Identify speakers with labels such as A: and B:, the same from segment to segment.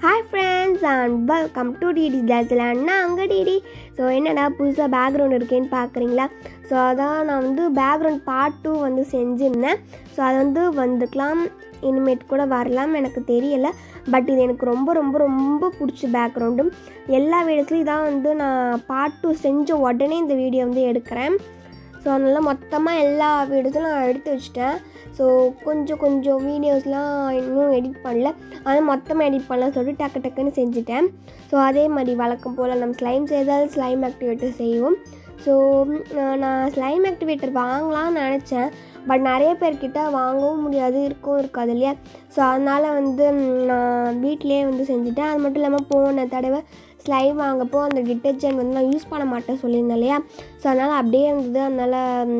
A: hi friends and welcome to DD டேஸ்ல அண்ணா அங்கே டிடி ஸோ என்னடா புதுசாக பேக்ரவுண்ட் இருக்கேன்னு பார்க்குறீங்களா ஸோ அதான் நான் வந்து பேக்ரவுண்ட் பார்ட் டூ வந்து செஞ்சுருந்தேன் ஸோ அது வந்து வந்துக்கலாம் இனிமேட் கூட வரலாம் எனக்கு தெரியலை பட் இது எனக்கு ரொம்ப ரொம்ப ரொம்ப பிடிச்ச பேக்ரவுண்டு எல்லா வீடியோஸ்லையும் இதான் வந்து நான் பார்ட் டூ செஞ்ச உடனே இந்த வீடியோ வந்து எடுக்கிறேன் ஸோ அதனால் மொத்தமாக எல்லா வீடியோஸும் நான் எடுத்து வச்சுட்டேன் ஸோ கொஞ்சம் கொஞ்சம் வீடியோஸ்லாம் இன்னும் எடிட் பண்ணல ஆனால் மொத்தமாக எடிட் பண்ணலாம் சொல்லிட்டு டக்கு டக்குன்னு செஞ்சுட்டேன் ஸோ அதே மாதிரி வழக்கம் போல் நம்ம ஸ்லைம் செய்தால் ஸ்லைம் ஆக்டிவேட்டர் செய்வோம் ஸோ நான் ஸ்லைம் ஆக்டிவேட்டர் வாங்கலாம்னு நினச்சேன் பட் நிறைய பேர்கிட்ட வாங்கவும் முடியாது இருக்கவும் இருக்காது இல்லையா ஸோ அதனால் வந்து நான் வீட்டிலேயே வந்து செஞ்சுட்டேன் அது மட்டும் இல்லாமல் போன தடவை ஸ்லைம் வாங்கப்போ அந்த டிட்டர்ஜென்ட் வந்து நான் யூஸ் பண்ண மாட்டேன் சொல்லியிருந்தேன் இல்லையா ஸோ அதனால் அப்படியே இருந்தது அதனால்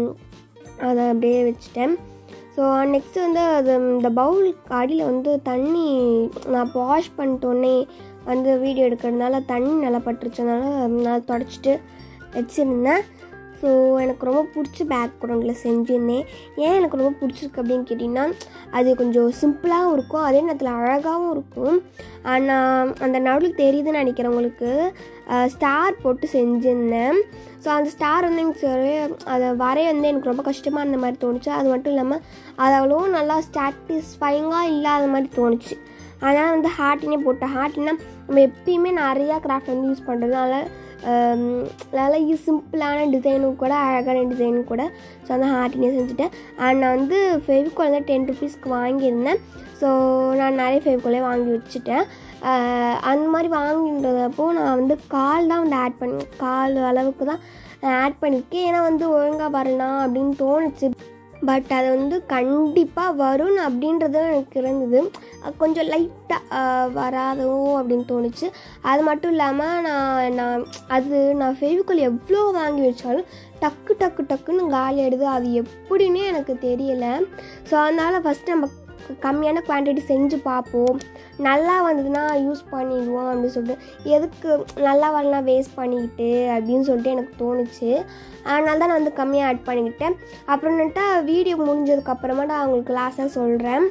A: அதை அப்படியே வச்சுட்டேன் ஸோ நெக்ஸ்ட்டு வந்து அது இந்த பவுல் அடியில் வந்து தண்ணி நான் வாஷ் பண்ணிட்டோன்னே வந்து வீடியோ எடுக்கிறதுனால தண்ணி நல்லா பட்டுருச்சதுனால நான் தொடச்சிட்டு வச்சுருந்தேன் ஸோ எனக்கு ரொம்ப பிடிச்ச பேக்ரவுண்டில் செஞ்சுருந்தேன் ஏன் எனக்கு ரொம்ப பிடிச்சிருக்கு அப்படின்னு கேட்டிங்கன்னா அது கொஞ்சம் சிம்பிளாகவும் இருக்கும் அதே நேரத்தில் அழகாகவும் இருக்கும் ஆனால் அந்த நடுவில் தெரியுதுன்னு நினைக்கிறேன் உங்களுக்கு ஸ்டார் போட்டு செஞ்சுருந்தேன் ஸோ அந்த ஸ்டார் வந்து எனக்கு சரி அதை வரைய வந்து எனக்கு ரொம்ப கஷ்டமாக இருந்த மாதிரி தோணுச்சு அது மட்டும் இல்லாமல் அது அவ்வளோ நல்லா சாட்டிஸ்ஃபைங்காக இல்லாத மாதிரி தோணுச்சு அதனால் வந்து ஹார்ட்டினே போட்டேன் ஹார்ட்டினா நம்ம எப்பயுமே நிறையா கிராஃப்ட் வந்து யூஸ் பண்ணுறதுனால நல்லா சிம்பிளான டிசைனும் கூட அழகான டிசைனும் கூட ஸோ அந்த ஹார்ட்டினே செஞ்சுட்டேன் அண்ட் நான் வந்து ஃபெவிகால் வந்து டென் ருபீஸ்க்கு வாங்கியிருந்தேன் ஸோ நான் நிறைய ஃபெவிகாலே வாங்கி வச்சுட்டேன் அந்த மாதிரி வாங்கின்றதப்போ நான் வந்து கால் தான் வந்து ஆட் பண்ணி கால் அளவுக்கு தான் ஆட் பண்ணியிருக்கேன் ஏன்னா வந்து ஒழுங்காக வரலாம் அப்படின்னு தோணுச்சு பட் அது வந்து கண்டிப்பாக வரும் அப்படின்றது எனக்கு இருந்தது கொஞ்சம் லைட்டாக வராதோ அப்படின்னு தோணுச்சு அது மட்டும் இல்லாமல் நான் நான் அது நான் ஃபெவிகால் எவ்வளோ வாங்கி வச்சாலும் டக்கு டக்கு டக்குன்னு காலி ஆகிடுது அது எப்படின்னே எனக்கு தெரியலை ஸோ அதனால் ஃபஸ்ட்டு நம்ம கம்மியான குவான்டிட்டி செஞ்சு பார்ப்போம் நல்லா வந்ததுன்னா யூஸ் பண்ணிடுவோம் அப்படின்னு சொல்லிட்டு எதுக்கு நல்லா வரலாம் வேஸ்ட் பண்ணிக்கிட்டு அப்படின்னு சொல்லிட்டு எனக்கு தோணுச்சு அதனால தான் நான் வந்து கம்மியாக ஆட் பண்ணிக்கிட்டேன் அப்புறமேட்டா வீடியோ முடிஞ்சதுக்கப்புறமா நான் அவங்களுக்கு லாஸ்ட்டாக சொல்கிறேன்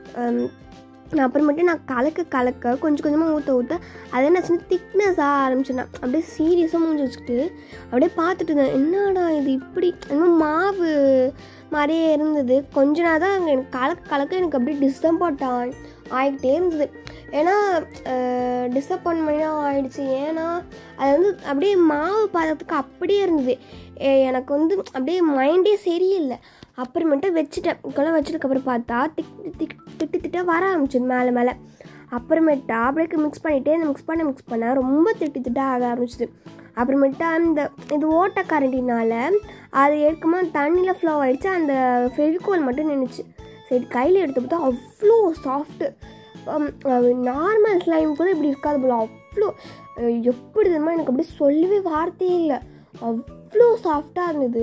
A: நான் அப்புறமேட்டு நான் கலக்க கலக்க கொஞ்சம் கொஞ்சமாக ஊற்ற ஊற்ற அது என்ன சின்ன திக்னஸாக ஆரம்பிச்சேன் அப்படியே சீரியஸாக முடிஞ்சு வச்சுக்கிட்டு அப்படியே பார்த்துட்டு இருந்தேன் என்னடா இது இப்படி இன்னும் மாவு மாதிரியே இருந்தது கொஞ்ச நேரம் தான் எனக்கு கலக்க கலக்க எனக்கு அப்படியே டிசப்பாயிண்ட் ஆகிக்கிட்டே இருந்தது ஏன்னா டிசப்பாயின்மெண்ட்டாக ஆகிடுச்சு ஏன்னா அது வந்து அப்படியே மாவு பதத்துக்கு அப்படியே இருந்தது எனக்கு வந்து அப்படியே மைண்டே சரியில்லை அப்புறமேட்டு வச்சுட்டேன் இப்போலாம் வச்சதுக்கப்புறம் பார்த்தா திக் திக் திட்டு திட்டாக வர ஆரம்பிச்சிது மேலே மேலே அப்புறமேட்டா அப்படியே மிக்ஸ் பண்ணிவிட்டு மிக்ஸ் பண்ண மிக்ஸ் பண்ண ரொம்ப திட்டு திட்டாக ஆக ஆரம்பிச்சிது அப்புறமேட்டா அந்த இது ஓட்ட கரண்டினால அது எடுக்கும்போது தண்ணியில் ஃப்ளோ ஆகிடுச்சு அந்த ஃபெவிகோல் மட்டும் நின்றுச்சு சரி கையில் எடுத்து பார்த்தா அவ்வளோ சாஃப்ட்டு நார்மல் ஸ்லைம் கூட இப்படி இருக்காது போல அவ்வளோ எப்படி தெரியுமா எனக்கு அப்படியே சொல்லவே வார்த்தையே இல்லை அவ்வளோ சாஃப்டாக இருந்தது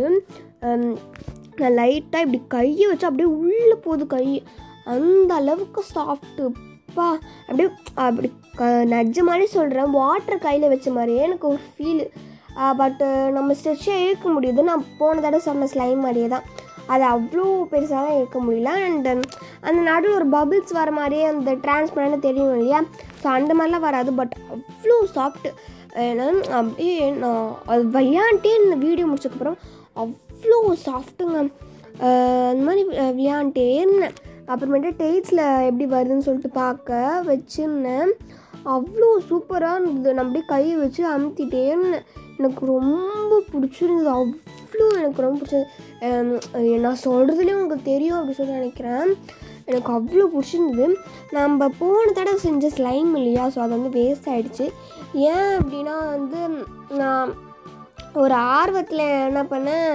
A: நான் லைட்டாக இப்படி கையை வச்சு அப்படியே உள்ளே போகுது கை அந்த அளவுக்கு சாஃப்ட்டு அப்பா அப்படியே அப்படி க நஜமானே சொல்கிறேன் வாட்டர் கையில் வச்ச மாதிரியே எனக்கு ஒரு ஃபீலு பட்டு நம்ம ஸ்ட்ரெச்சாக இழுக்க முடியுது நான் போன தடவை சொன்ன ஸ்லைம் மாதிரியே தான் அது அவ்வளோ பெருசாக தான் இருக்க முடியல அண்ட் அந்த நடுவில் ஒரு பபிள்ஸ் வர மாதிரியே அந்த டிரான்ஸ்பரண்ட் தெரியும் இல்லையா ஸோ அந்த மாதிரிலாம் வராது பட் அவ்வளோ சாஃப்ட்டு ஏன்னா அப்படியே நான் அது விளையாண்டே இந்த வீடியோ முடிச்சதுக்கப்புறம் அவ்வளோ சாஃப்ட்டுங்க அந்த மாதிரி விளையாண்டே இருந்தேன் அப்புறமேட்டு டெய்ட்ஸில் எப்படி வருதுன்னு சொல்லிட்டு பார்க்க வச்சுருந்தேன் அவ்வளோ சூப்பராக இருந்தது நான் அப்படியே கையை வச்சு அமுத்திட்டே இருந்தேன் எனக்கு ரொம்ப பிடிச்சிருந்தது அவ்வளோ எனக்கு ரொம்ப பிடிச்சது நான் சொல்கிறதுலேயே உங்களுக்கு தெரியும் அப்படின்னு சொல்லி நினைக்கிறேன் எனக்கு அவ்வளோ பிடிச்சிருந்தது நம்ம போன தடவை செஞ்ச ஸ்லைம் இல்லையா ஸோ அது வந்து வேஸ்ட் ஆகிடுச்சு ஏன் அப்படின்னா வந்து நான் ஒரு ஆர்வத்தில் என்ன பண்ணேன்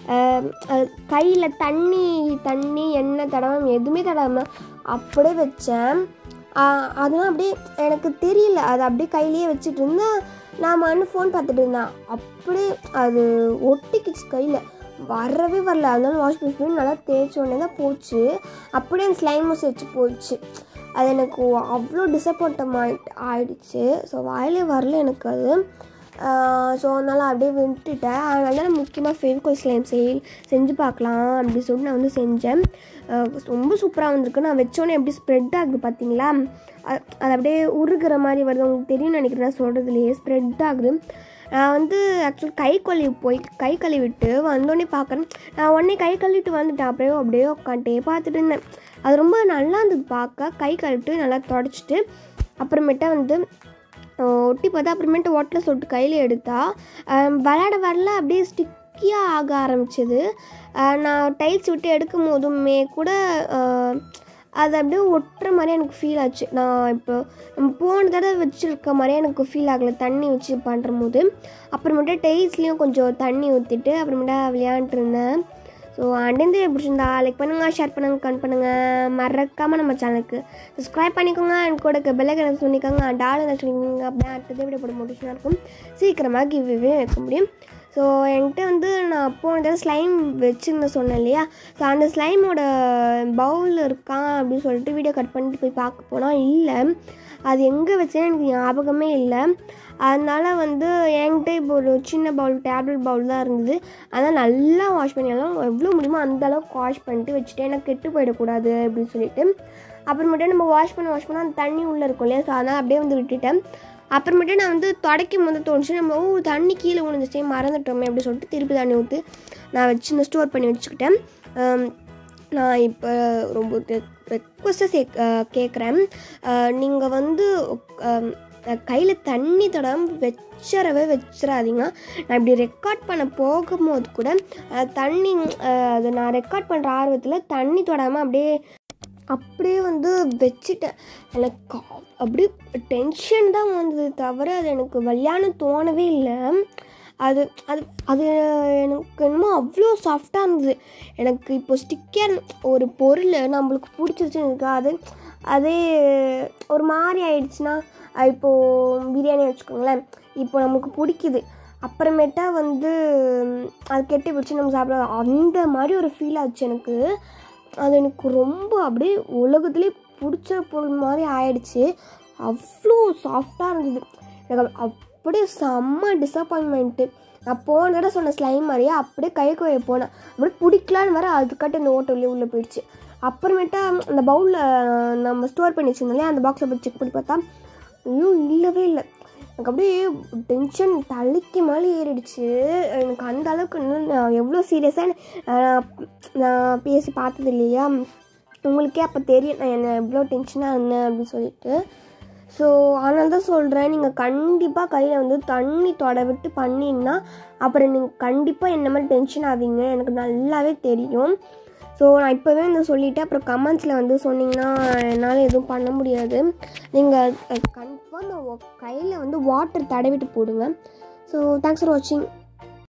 A: கையில் தண்ணி தண்ணி எண்ணெய் தடவை எதுவுமே தடவாமல் அப்படியே வச்சேன் அதெல்லாம் அப்படியே எனக்கு தெரியல அது அப்படியே கையிலேயே வச்சுட்டு இருந்தேன் நான் மண்ணு ஃபோன் பார்த்துட்டு இருந்தேன் அப்படியே அது ஒட்டிக்கிச்சு கையில் வரவே வரல அதனால வாஷ் மிஷின் நல்லா தேய்ச்ச உடனே தான் போச்சு அப்படியே அந்த ஸ்லைமும் வச்சு போயிடுச்சு அது எனக்கு அவ்வளோ டிசப்பாயின்டம் ஆகிட்டு ஆயிடுச்சு ஸோ வாயிலே வரல எனக்கு அது ஸோ அதனால் அப்படியே விட்டுட்டேன் அதனால தான் முக்கியமாக ஃபெவிகோல் ஸ்லைம் செய் செஞ்சு பார்க்கலாம் அப்படி சொல்லிட்டு நான் வந்து செஞ்சேன் அஹ் ரொம்ப சூப்பராக வந்திருக்கு நான் வச்சோன்னே எப்படி ஸ்ப்ரெட் ஆகுது பார்த்தீங்களா அ- அது அப்படியே உருகுற மாதிரி வருது உங்களுக்கு தெரியும்னு நினைக்கிறேன் நான் சொல்கிறதுலையே ஸ்ப்ரெட் ஆகுது நான் வந்து ஆக்சுவலி கை கழுவி போய் கை கழுவிட்டு வந்தோடனே பார்க்குறேன் நான் உடனே கை கழுவிட்டு வந்துட்டேன் அப்படியே அப்படியே உட்காந்துட்டே பார்த்துட்டு இருந்தேன் அது ரொம்ப நல்லா இருந்தது பார்க்க கை கழுவிட்டு நல்லா தொடச்சிட்டு அப்புறமேட்டா வந்து அஹ் ஒட்டி பார்த்தா அப்புறமேட்டு ஒட்டில் சொட்டு கையில் எடுத்தா அஹ் விளையாட வரல அப்படியே ஸ்டிக்கியாக ஆக ஆரம்பிச்சது அஹ் நான் டைல்ஸ் விட்டு எடுக்கும் போதுமே கூட அஹ், அது அப்படியே ஒட்டுற மாதிரி எனக்கு ஃபீல் ஆச்சு நான் இப்போ நம்ம போன தடவை வச்சுருக்க மாதிரியே எனக்கு ஃபீல் ஆகலை தண்ணி வச்சு பண்ணுற போது அப்புறமேட்டு டைல்ஸ்லேயும் கொஞ்சம் தண்ணி ஊற்றிட்டு அப்புறமேட்டா விளையாண்டுட்டு இருந்தேன் ஸோ அண்டந்து பிடிச்சிருந்தா லைக் பண்ணுங்கள் ஷேர் பண்ணுங்கள் கமெண்ட் பண்ணுங்கள் மறக்காமல் நம்ம சேனலுக்கு சப்ஸ்கிரைப் பண்ணிக்கோங்க அண்ட் கூட பெல்லைக்கனை சொல்லிக்கோங்க அண்ட் ஆள் என்ன சொல்லிக்கோங்க அப்படியே அடுத்தது வீடியோ போட மோட்டிவேஷனாக இருக்கும் சீக்கிரமாக கிவ்வே வைக்க முடியும் ஸோ என்கிட்ட வந்து நான் போன தடவை ஸ்லைம் வச்சுருந்தேன் சொன்னேன் இல்லையா ஸோ அந்த ஸ்லைமோட பவுல் இருக்கான் அப்படின்னு சொல்லிட்டு வீடியோ கட் பண்ணிட்டு போய் பார்க்க போனால் இல்லை அது எங்கே வச்சேன்னு எனக்கு ஞாபகமே இல்லை அதனால் வந்து என்கிட்ட இப்போ ஒரு சின்ன பவுல் டேப்லெட் பவுல் தான் இருந்தது அதனால் நல்லா வாஷ் பண்ணிடலாம் எவ்வளோ முடியுமோ அந்த அளவுக்கு வாஷ் பண்ணிட்டு வச்சுட்டு எனக்கு கெட்டு போயிடக்கூடாது அப்படின்னு சொல்லிட்டு அப்புறமேட்டு நம்ம வாஷ் பண்ண வாஷ் பண்ண அந்த தண்ணி உள்ளே இருக்கும் இல்லையா ஸோ அதனால் அப்படியே வந்து விட்டுட்டேன் அப்புறமேட்டு நான் வந்து தொடக்கும் போது தோணுச்சு நம்ம ஓ தண்ணி கீழே விழுந்துச்சே மறந்துட்டோமே அப்படின்னு சொல்லிட்டு திருப்பி தண்ணி ஊற்றி நான் வச்சு இந்த ஸ்டோர் பண்ணி வச்சுக்கிட்டேன் ஆம், நான் இப்போ ரொம்ப ரெக்வஸ்ட்டாக சே கேட்குறேன் நீங்கள் வந்து கையில் தண்ணி தொடாமல் வச்சிடவே வச்சிடாதீங்க நான் இப்படி ரெக்கார்ட் பண்ண போகும்போது கூட அஹ், தண்ணி அஹ், அது நான் ரெக்கார்ட் பண்ணுற ஆர்வத்தில் தண்ணி தொடாமல் அப்படியே அப்படியே வந்து வச்சுட்டேன் எனக்கு அ- அப்படியே டென்ஷன் தான் வந்தது தவிர அது எனக்கு வலியான்னு தோணவே இல்லை அது அது அது எனக்கு என்னமோ அவ்வளோ சாஃப்டாக இருந்தது எனக்கு இப்போ ஸ்டிக்கர் ஒரு பொருள் நம்மளுக்கு பிடிச்சிருச்சுன்னு இருக்கு அது அதே ஒரு மாதிரி ஆயிடுச்சுன்னா அஹ் இப்போது பிரியாணி வச்சுக்கோங்களேன் இப்போ நமக்கு பிடிக்குது அப்புறமேட்டா வந்து ம், அது கெட்டு போயிடுச்சு நம்ம சாப்பிட அந்த மாதிரி ஒரு ஃபீல் ஆச்சு எனக்கு அது எனக்கு ரொம்ப அப்படியே உலகத்துலேயே பிடிச்ச பொருள் மாதிரி ஆயிடுச்சு அவ்வளோ சாஃப்டாக இருந்தது எனக்கு அப்ப- அப்படியே செம்ம டிசப்பாயின்மெண்ட்டு நான் போன தடவை சொன்ன ஸ்லைம் மாதிரியே அப்படியே கை கோய போனேன் அப்படியே பிடிக்கலான்னு வர அதுக்காட்டி அந்த ஓட்ட உள்ளே உள்ளே போயிடுச்சு அப்புறமேட்டா அந்த பவுலில் நம்ம ஸ்டோர் பண்ணி வச்சிருந்தோம் இல்லையா அந்த பாக்ஸில் போய் செக் பண்ணி பார்த்தா ஐயோ இல்லவே இல்லை எனக்கு அப்படியே டென்ஷன் தலைக்கு மேலே ஏறிடுச்சு எனக்கு அந்த அளவுக்கு இன்னும் நான் எவ்வளோ சீரியஸாக நான் பேசி பார்த்தது இல்லையா உங்களுக்கே அப்போ தெரியும் நான் என்ன எவ்வளோ டென்ஷனாக இருந்தேன் அப்படின்னு சொல்லிட்டு ஸோ அதனால தான் சொல்கிறேன் நீங்கள் கண்டிப்பாக கையில் வந்து தண்ணி தொட விட்டு பண்ணிங்கன்னா அப்புறம் நீங்கள் கண்டிப்பாக என்ன மாதிரி டென்ஷன் ஆவீங்க எனக்கு நல்லாவே தெரியும் ஸோ நான் இப்போவே வந்து சொல்லிவிட்டு அப்புறம் கமெண்ட்ஸில் வந்து சொன்னீங்கன்னா என்னால் எதுவும் பண்ண முடியாது நீங்கள் கன்ஃபார்ம் கையில் வந்து வாட்டர் தடவிட்டு போடுங்க ஸோ தேங்க்ஸ் ஃபார் வாட்சிங்